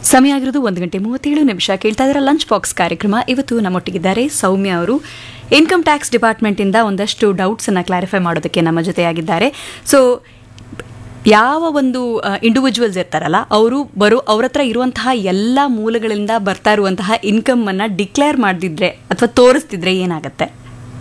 ಸಮಯ ಆಗಿರೋದು ಒಂದು ಗಂಟೆ ಮೂವತ್ತೇಳು ನಿಮಿಷ ಕೇಳ್ತಾ ಇದ್ದಾರೆ ಲಂಚ್ ಬಾಕ್ಸ್ ಕಾರ್ಯಕ್ರಮ ಇವತ್ತು ನಮ್ಮೊಟ್ಟಿಗಿದ್ದಾರೆ ಸೌಮ್ಯ ಅವರು ಇನ್ಕಮ್ ಟ್ಯಾಕ್ಸ್ ಡಿಪಾರ್ಟ್ಮೆಂಟಿಂದ ಒಂದಷ್ಟು ಡೌಟ್ಸನ್ನು ಕ್ಲಾರಿಫೈ ಮಾಡೋದಕ್ಕೆ ನಮ್ಮ ಜೊತೆಯಾಗಿದ್ದಾರೆ ಸೊ ಯಾವ ಒಂದು ಇಂಡಿವಿಜುವಲ್ಸ್ ಇರ್ತಾರಲ್ಲ ಅವರು ಬರೋ ಅವ್ರ ಹತ್ರ ಇರುವಂತಹ ಎಲ್ಲ ಮೂಲಗಳಿಂದ ಬರ್ತಾ ಇರುವಂತಹ ಇನ್ಕಮನ್ನು ಡಿಕ್ಲೇರ್ ಮಾಡದಿದ್ರೆ ಅಥವಾ ತೋರಿಸ್ತಿದ್ರೆ ಏನಾಗುತ್ತೆ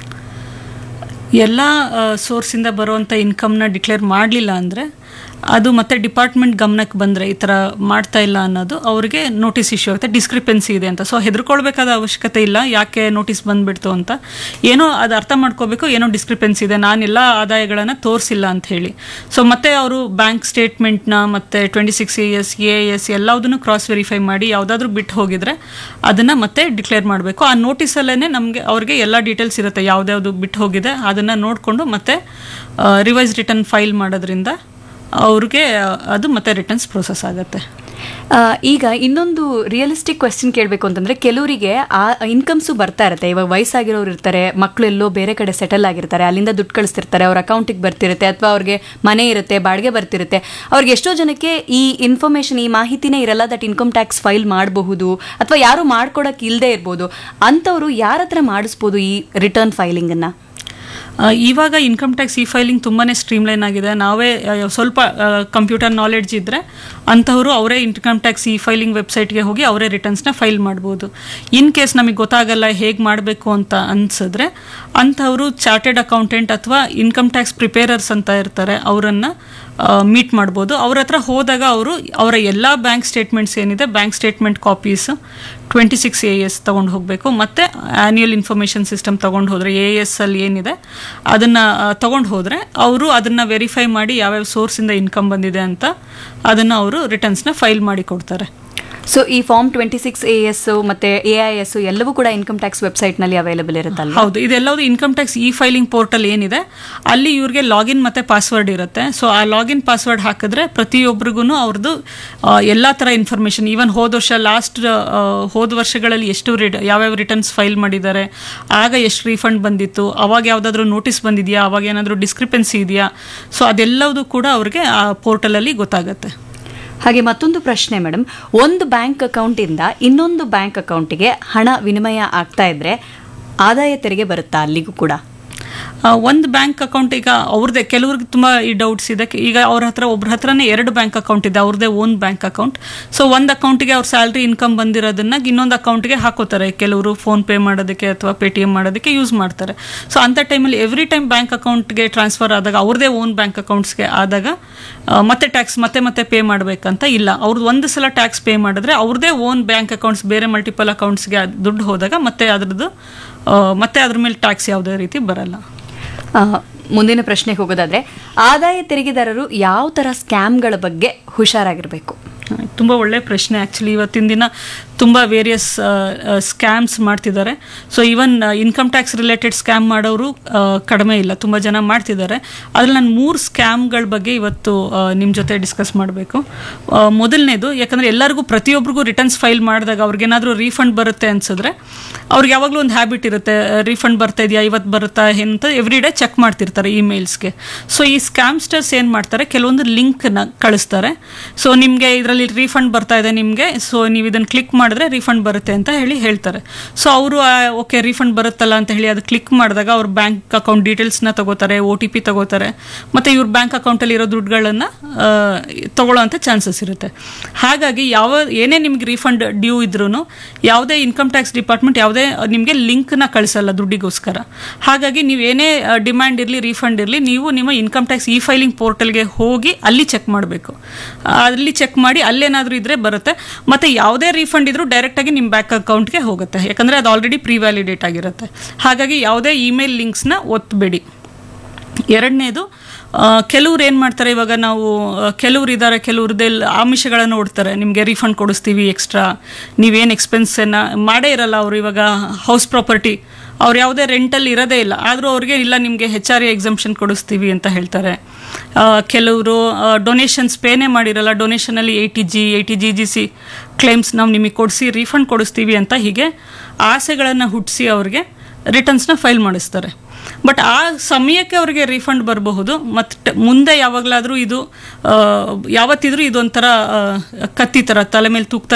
ಎಲ್ಲ ಸೋರ್ಸಿಂದ ಬರುವಂಥ ಇನ್ಕಮ್ನ ಡಿಕ್ಲೇರ್ ಮಾಡಲಿಲ್ಲ ಅಂದರೆ ಅದು ಮತ್ತೆ ಡಿಪಾರ್ಟ್ಮೆಂಟ್ ಗಮನಕ್ಕೆ ಬಂದರೆ ಈ ಥರ ಮಾಡ್ತಾ ಇಲ್ಲ ಅನ್ನೋದು ಅವ್ರಿಗೆ ನೋಟಿಸ್ ಇಶ್ಯೂ ಆಗುತ್ತೆ ಡಿಸ್ಕ್ರಿಪೆನ್ಸಿ ಇದೆ ಅಂತ ಸೊ ಹೆದರ್ಕೊಳ್ಬೇಕಾದ ಅವಶ್ಯಕತೆ ಇಲ್ಲ ಯಾಕೆ ನೋಟಿಸ್ ಬಂದುಬಿಡ್ತು ಅಂತ ಏನೋ ಅದು ಅರ್ಥ ಮಾಡ್ಕೋಬೇಕು ಏನೋ ಡಿಸ್ಕ್ರಿಪೆನ್ಸಿ ಇದೆ ನಾನೆಲ್ಲ ಆದಾಯಗಳನ್ನು ತೋರಿಸಿಲ್ಲ ಅಂತ ಹೇಳಿ ಸೊ ಮತ್ತೆ ಅವರು ಬ್ಯಾಂಕ್ ಸ್ಟೇಟ್ಮೆಂಟ್ನ ಮತ್ತು twenty six A S A S ಎಲ್ಲದನ್ನು ಕ್ರಾಸ್ ವೆರಿಫೈ ಮಾಡಿ ಯಾವುದಾದ್ರೂ ಬಿಟ್ಟು ಹೋಗಿದ್ರೆ ಅದನ್ನು ಮತ್ತೆ ಡಿಕ್ಲೇರ್ ಮಾಡಬೇಕು ಆ ನೋಟಿಸಲ್ಲೇ ನಮಗೆ ಅವ್ರಿಗೆ ಎಲ್ಲ ಡೀಟೇಲ್ಸ್ ಇರುತ್ತೆ ಯಾವುದ್ಯಾವುದು ಬಿಟ್ಟು ಹೋಗಿದೆ ಅದನ್ನು ನೋಡಿಕೊಂಡು ಮತ್ತೆ ರಿವೈಸ್ ರಿಟರ್ನ್ ಫೈಲ್ ಮಾಡೋದ್ರಿಂದ ಅವ್ರಿಗೆ ಅದು ಮತ್ತೆ ರಿಟರ್ನ್ಸ್ ಪ್ರೋಸೆಸ್ ಆಗುತ್ತೆ ಆ, ಈಗ ಇನ್ನೊಂದು ರಿಯಲಿಸ್ಟಿಕ್ ಕ್ವೆಶ್ಚನ್ ಕೇಳಬೇಕು ಅಂತಂದ್ರೆ ಕೆಲವರಿಗೆ ಆ ಇನ್ಕಮ್ಸು ಬರ್ತಾ ಇರುತ್ತೆ ಇವಾಗ ವಯಸ್ಸಾಗಿರೋರು ಇರ್ತಾರೆ ಮಕ್ಕಳು ಎಲ್ಲೋ ಬೇರೆ ಕಡೆ ಸೆಟಲ್ ಆಗಿರ್ತಾರೆ ಅಲ್ಲಿಂದ ದುಡ್ಡು ಕಳಿಸ್ತಿರ್ತಾರೆ ಅವ್ರ ಅಕೌಂಟಿಗೆ ಬರ್ತಿರುತ್ತೆ ಅಥವಾ ಅವ್ರಿಗೆ ಮನೆ ಇರುತ್ತೆ ಬಾಡಿಗೆ ಬರ್ತಿರುತ್ತೆ ಅವ್ರಿಗೆ ಎಷ್ಟೋ ಜನಕ್ಕೆ ಈ ಇನ್ಫಾರ್ಮೇಶನ್ ಈ ಮಾಹಿತಿನೇ ಇರಲ್ಲ ದಟ್ ಇನ್ಕಮ್ ಟ್ಯಾಕ್ಸ್ ಫೈಲ್ ಮಾಡಬಹುದು ಅಥವಾ ಯಾರು ಮಾಡ್ಕೊಡಕ್ಕೆ ಇಲ್ಲದೆ ಇರ್ಬೋದು ಅಂಥವ್ರು ಯಾರ ಹತ್ರ ಮಾಡಿಸ್ಬೋದು ಈ ರಿಟರ್ನ್ ಫೈಲಿಂಗನ್ನು ಆ, ಇವಾಗ ಇನ್ಕಮ್ ಟ್ಯಾಕ್ಸ್ ಇ ಫೈಲಿಂಗ್ ತುಂಬಾ ಸ್ಟ್ರೀಮ್ಲೈನ್ ಆಗಿದೆ ನಾವೇ ಆ, ಸ್ವಲ್ಪ ಕಂಪ್ಯೂಟರ್ ನಾಲೆಡ್ಜ್ ಇದ್ದರೆ ಅಂಥವರು ಅವರೇ ಇನ್ಕಮ್ ಟ್ಯಾಕ್ಸ್ ಇ ಫೈಲಿಂಗ್ ವೆಬ್ಸೈಟ್ಗೆ ಹೋಗಿ ಅವರೇ ರಿಟರ್ನ್ಸ್ನ ಫೈಲ್ ಮಾಡ್ಬೋದು ಇನ್ ಕೇಸ್ ನಮಗೆ ಗೊತ್ತಾಗಲ್ಲ ಹೇಗೆ ಮಾಡಬೇಕು ಅಂತ ಅನ್ಸಿದ್ರೆ ಅಂಥವರು ಚಾರ್ಟೆಡ್ ಅಕೌಂಟೆಂಟ್ ಅಥವಾ ಇನ್ಕಮ್ ಟ್ಯಾಕ್ಸ್ ಪ್ರಿಪೇರರ್ಸ್ ಅಂತ ಇರ್ತಾರೆ ಅವರನ್ನು ಮೀಟ್ ಮಾಡ್ಬೋದು ಅವ್ರ ಹತ್ರ ಹೋದಾಗ ಅವರು ಅವರ ಎಲ್ಲ ಬ್ಯಾಂಕ್ ಸ್ಟೇಟ್ಮೆಂಟ್ಸ್ ಏನಿದೆ bank statement copies twenty six A S ತೊಗೊಂಡು ಹೋಗಬೇಕು ಮತ್ತು ಆ್ಯನ್ಯುಯಲ್ ಇನ್ಫಾರ್ಮೇಷನ್ ಸಿಸ್ಟಮ್ ತೊಗೊಂಡು ಹೋದರೆ ಎ ಎಸ್ ಅಲ್ಲಿ ಏನಿದೆ ಅದನ್ನು ತೊಗೊಂಡು ಹೋದರೆ ಅವರು ಅದನ್ನು ವೆರಿಫೈ ಮಾಡಿ ಯಾವ್ಯಾವ ಸೋರ್ಸಿಂದ ಇನ್ಕಮ್ ಬಂದಿದೆ ಅಂತ ಅದನ್ನು ಅವರು ರಿಟರ್ನ್ಸ್ನ ಫೈಲ್ ಮಾಡಿ ಕೊಡ್ತಾರೆ ಸೊ ಈ form twenty six A S ಮತ್ತೆ ಎ ಐ ಎಸ್ ಎಲ್ಲವೂ ಕೂಡ ಇನ್ಕಮ್ ಟ್ಯಾಕ್ಸ್ ವೆಬ್ಸೈಟ್ನಲ್ಲಿ ಅವೈಲೇಬಲ್ ಇರುತ್ತಲ್ಲ ಹೌದು ಇದೆಲ್ಲವುದು income tax e filing portal ಏನಿದೆ ಅಲ್ಲಿ ಇವ್ರಿಗೆ ಲಾಗಿನ್ ಮತ್ತೆ ಪಾಸ್ವರ್ಡ್ ಇರುತ್ತೆ ಸೊ ಆ ಲಾಗಿನ್ ಪಾಸ್ವರ್ಡ್ ಹಾಕಿದ್ರೆ ಪ್ರತಿಯೊಬ್ಬರಿಗೂ ಅವ್ರದ್ದು ಎಲ್ಲ ಥರ ಇನ್ಫಾರ್ಮೇಷನ್ ಈವನ್ ಹೋದ ವರ್ಷ ಲಾಸ್ಟ್ ಹೋದ ವರ್ಷಗಳಲ್ಲಿ ಎಷ್ಟು ರಿಟ ಯಾವ್ಯಾವ ರಿಟರ್ನ್ಸ್ ಫೈಲ್ ಮಾಡಿದ್ದಾರೆ ಆಗ ಎಷ್ಟು ರೀಫಂಡ್ ಬಂದಿತ್ತು ಅವಾಗ ಯಾವುದಾದ್ರೂ ನೋಟಿಸ್ ಬಂದಿದೆಯಾ ಅವಾಗ ಏನಾದರೂ ಡಿಸ್ಕ್ರಿಪೆನ್ಸಿ ಇದೆಯಾ ಸೊ ಅದೆಲ್ಲವುದು ಕೂಡ ಅವ್ರಿಗೆ ಆ ಪೋರ್ಟಲಲ್ಲಿ ಗೊತ್ತಾಗುತ್ತೆ ಹಾಗೆ ಮತ್ತೊಂದು ಪ್ರಶ್ನೆ ಮೇಡಮ್ ಒಂದು ಬ್ಯಾಂಕ್ ಅಕೌಂಟಿಂದ ಇನ್ನೊಂದು ಬ್ಯಾಂಕ್ ಅಕೌಂಟಿಗೆ ಹಣ ವಿನಿಮಯ ಆಗ್ತಾ ಇದ್ರೆ ಆದಾಯ ತೆರಿಗೆ ಬರುತ್ತಾ ಅಲ್ಲಿಗೂ ಕೂಡ ಒಂದು ಬ್ಯಾಂಕ್ ಅಕೌಂಟ್ ಈಗ ಅವ್ರದ್ದೇ ಕೆಲವ್ರಿಗೆ ತುಂಬ ಈ ಡೌಟ್ಸ್ ಇದೆ ಈಗ ಅವ್ರ ಹತ್ರ ಒಬ್ರ ಹತ್ರನೇ ಎರಡು ಬ್ಯಾಂಕ್ ಅಕೌಂಟ್ ಇದೆ ಅವ್ರದ್ದೇ ಓನ್ ಬ್ಯಾಂಕ್ ಅಕೌಂಟ್ ಸೊ ಒಂದು ಅಕೌಂಟಿಗೆ ಅವ್ರ ಸ್ಯಾಲ್ರಿ ಇನ್ಕಮ್ ಬಂದಿರೋದನ್ನ ಇನ್ನೊಂದು ಅಕೌಂಟ್ಗೆ ಹಾಕೋತಾರೆ ಕೆಲವರು ಫೋನ್ ಪೇ ಮಾಡೋದಕ್ಕೆ ಅಥವಾ ಪೇ ಟಿ ಎಮ್ ಮಾಡೋದಕ್ಕೆ ಯೂಸ್ ಮಾಡ್ತಾರೆ ಸೊ ಅಂಥ ಟೈಮಲ್ಲಿ ಎವ್ರಿ ಟೈಮ್ ಬ್ಯಾಂಕ್ ಅಕೌಂಟ್ಗೆ ಟ್ರಾನ್ಸ್ಫರ್ ಆದಾಗ ಅವ್ರದ್ದೇ ಓನ್ ಬ್ಯಾಂಕ್ ಅಕೌಂಟ್ಸ್ಗೆ ಆದಾಗ ಆ, ಮತ್ತೆ ಟ್ಯಾಕ್ಸ್ ಮತ್ತೆ ಮತ್ತೆ ಪೇ ಮಾಡಬೇಕಂತ ಇಲ್ಲ ಅವ್ರದ್ದು ಒಂದು ಸಲ ಟ್ಯಾಕ್ಸ್ ಪೇ ಮಾಡಿದ್ರೆ ಅವ್ರದ್ದೇ ಓನ್ ಬ್ಯಾಂಕ್ ಅಕೌಂಟ್ಸ್ ಬೇರೆ ಮಲ್ಟಿಪಲ್ ಅಕೌಂಟ್ಸ್ಗೆ ದುಡ್ಡು ಹೋದಾಗ ಮತ್ತೆ ಅದ್ರದ್ದು ಆ, ಮತ್ತೆ ಅದ್ರ ಮೇಲೆ ಟ್ಯಾಕ್ಸ್ ಯಾವುದೇ ರೀತಿ ಬರಲ್ಲ ಆ, ಮುಂದಿನ ಪ್ರಶ್ನೆಗೆ ಹೋಗೋದಾದ್ರೆ ಆದಾಯ ತೆರಿಗೆದಾರರು ಯಾವ ತರ ಸ್ಕ್ಯಾಮ್ಗಳ ಬಗ್ಗೆ ಹುಷಾರಾಗಿರ್ಬೇಕು ತುಂಬ ಒಳ್ಳೆ ಪ್ರಶ್ನೆ ಆ್ಯಕ್ಚುಲಿ ಇವತ್ತಿನ ದಿನ ತುಂಬ ವೇರಿಯಸ್ ಸ್ಕ್ಯಾಮ್ಸ್ ಮಾಡ್ತಿದ್ದಾರೆ so even income tax related scam ಮಾಡೋರು ಆ, ಕಡಿಮೆ ಇಲ್ಲ ತುಂಬ ಜನ ಮಾಡ್ತಿದ್ದಾರೆ ಅದ್ರಲ್ಲಿ ನಾನು ಮೂರು ಸ್ಕ್ಯಾಮ್ಗಳ ಬಗ್ಗೆ ಇವತ್ತು ನಿಮ್ಮ ಜೊತೆ ಡಿಸ್ಕಸ್ ಮಾಡಬೇಕು ಮೊದಲನೇದು ಯಾಕಂದರೆ ಎಲ್ಲರಿಗೂ ಪ್ರತಿಯೊಬ್ಬರಿಗೂ ರಿಟರ್ನ್ಸ್ ಫೈಲ್ ಮಾಡಿದಾಗ ಅವ್ರಿಗೇನಾದರೂ ರೀಫಂಡ್ ಬರುತ್ತೆ ಅನ್ಸಿದ್ರೆ ಅವ್ರಿಗೆ ಯಾವಾಗಲೂ ಒಂದು ಹ್ಯಾಬಿಟ್ ಇರುತ್ತೆ ರೀಫಂಡ್ ಬರ್ತಾ ಇದೆಯಾ ಇವತ್ತು ಬರುತ್ತಾ ಅಂತ ಎವ್ರಿ ಡೇ ಚೆಕ್ ಮಾಡ್ತಿರ್ತಾರೆ ಇಮೇಲ್ಸ್ಗೆ ಸೊ ಈ ಸ್ಕ್ಯಾಮ್ಸ್ಟರ್ಸ್ ಏನು ಮಾಡ್ತಾರೆ ಕೆಲವೊಂದು ಲಿಂಕ್ನ ಕಳಿಸ್ತಾರೆ ಸೊ ನಿಮಗೆ ಇದರಲ್ಲಿ ರೀಫಂಡ್ ಬರ್ತಾ ಇದೆ ನಿಮಗೆ ಸೊ ನೀವು ಇದನ್ನು ಕ್ಲಿಕ್ ಮಾಡಿದ್ರೆ ರೀಫಂಡ್ ಬರುತ್ತೆ ಅಂತ ಹೇಳಿ ಹೇಳ್ತಾರೆ ಸೊ ಅವರು ಓಕೆ ರೀಫಂಡ್ ಬರುತ್ತಲ್ಲ ಅಂತ ಹೇಳಿ ಅದು ಕ್ಲಿಕ್ ಮಾಡಿದಾಗ ಅವ್ರ ಬ್ಯಾಂಕ್ ಅಕೌಂಟ್ ಡೀಟೇಲ್ಸ್ನ ತಗೋತಾರೆ ಒ ಟಿ ಪಿ ತಗೋತಾರೆ ಮತ್ತು ಇವ್ರ ಬ್ಯಾಂಕ್ ಅಕೌಂಟಲ್ಲಿ ಇರೋ ದುಡ್ಡುಗಳನ್ನು ತಗೊಳ್ಳೋಂಥ ಚಾನ್ಸಸ್ ಇರುತ್ತೆ ಹಾಗಾಗಿ ಯಾವ ಏನೇ ನಿಮ್ಗೆ ರೀಫಂಡ್ ಡ್ಯೂ ಇದ್ರೂ ಯಾವುದೇ ಇನ್ಕಮ್ ಟ್ಯಾಕ್ಸ್ ಡಿಪಾರ್ಟ್ಮೆಂಟ್ ಯಾವುದೇ ನಿಮಗೆ ಲಿಂಕ್ನ ಕಳಿಸಲ್ಲ ದುಡ್ಡಿಗೋಸ್ಕರ ಹಾಗಾಗಿ ನೀವು ಏನೇ ಡಿಮ್ಯಾಂಡ್ ಇರಲಿ ರೀಫಂಡ್ ಇರಲಿ ನೀವು ನಿಮ್ಮ ಇನ್ಕಮ್ ಟ್ಯಾಕ್ಸ್ ಇ ಫೈಲಿಂಗ್ ಪೋರ್ಟಲ್ಗೆ ಹೋಗಿ ಅಲ್ಲಿ ಚೆಕ್ ಮಾಡಬೇಕು ಅಲ್ಲಿ ಚೆಕ್ ಮಾಡಿ ಅಲ್ಲೇನಾದರೂ ಇದ್ರೆ ಬರುತ್ತೆ ಮತ್ತು ಯಾವುದೇ ರೀಫಂಡ್ ಇದ್ರೂ ಡೈರೆಕ್ಟಾಗಿ ನಿಮ್ಮ ಬ್ಯಾಂಕ್ ಅಕೌಂಟ್ಗೆ ಹೋಗುತ್ತೆ ಯಾಕಂದರೆ ಅದು ಆಲ್ರೆಡಿ ಪ್ರೀ ವ್ಯಾಲಿಡೇಟ್ ಆಗಿರುತ್ತೆ ಹಾಗಾಗಿ ಯಾವುದೇ ಇಮೇಲ್ ಲಿಂಕ್ಸ್ನ ಒತ್ತಬೇಡಿ ಎರಡನೇದು ಕೆಲವ್ರು ಏನು ಮಾಡ್ತಾರೆ ಇವಾಗ ನಾವು ಕೆಲವ್ರು ಇದ್ದಾರೆ ಕೆಲವ್ರದ್ದೆಲ್ಲ ಆಮಿಷಗಳನ್ನು ನೋಡ್ತಾರೆ ನಿಮಗೆ ರೀಫಂಡ್ ಕೊಡಿಸ್ತೀವಿ ಎಕ್ಸ್ಟ್ರಾ ನೀವೇನು ಎಕ್ಸ್ಪೆನ್ಸನ್ನು ಮಾಡೇ ಇರಲ್ಲ ಅವರು ಇವಾಗ ಹೌಸ್ ಪ್ರಾಪರ್ಟಿ ಅವ್ರು ಯಾವುದೇ ರೆಂಟಲ್ಲಿ ಇರೋದೇ ಇಲ್ಲ ಆದರೂ ಅವ್ರಿಗೆ ಇಲ್ಲ ನಿಮಗೆ ಹೆಚ್ ಆರ್ ಎ ಎಕ್ಸಂಪ್ಷನ್ ಕೊಡಿಸ್ತೀವಿ ಅಂತ ಹೇಳ್ತಾರೆ ಆ, ಕೆಲವರು ಡೊನೇಷನ್ಸ್ ಪೇನೇ ಮಾಡಿರಲ್ಲ ಡೊನೇಷನಲ್ಲಿ eighty T G eighty G G C claims ನಾವು ನಿಮಗೆ ಕೊಡಿಸಿ ರೀಫಂಡ್ ಕೊಡಿಸ್ತೀವಿ ಅಂತ ಹೀಗೆ ಆಸೆಗಳನ್ನು ಹುಟ್ಟಿಸಿ ಅವ್ರಿಗೆ ರಿಟರ್ನ್ಸ್ನ ಫೈಲ್ ಮಾಡಿಸ್ತಾರೆ ಬಟ್ ಆ ಸಮಯಕ್ಕೆ ಅವರಿಗೆ ರೀಫಂಡ್ ಬರಬಹುದು ಮತ್ತು ಮುಂದೆ ಯಾವಾಗಲಾದರೂ ಇದು ಆ, ಯಾವತ್ತಿದ್ರೂ ಇದೊಂಥರ ಆ, ಕತ್ತಿ ಥರ ತಲೆ ಮೇಲೆ ತೂಗ್ತಾ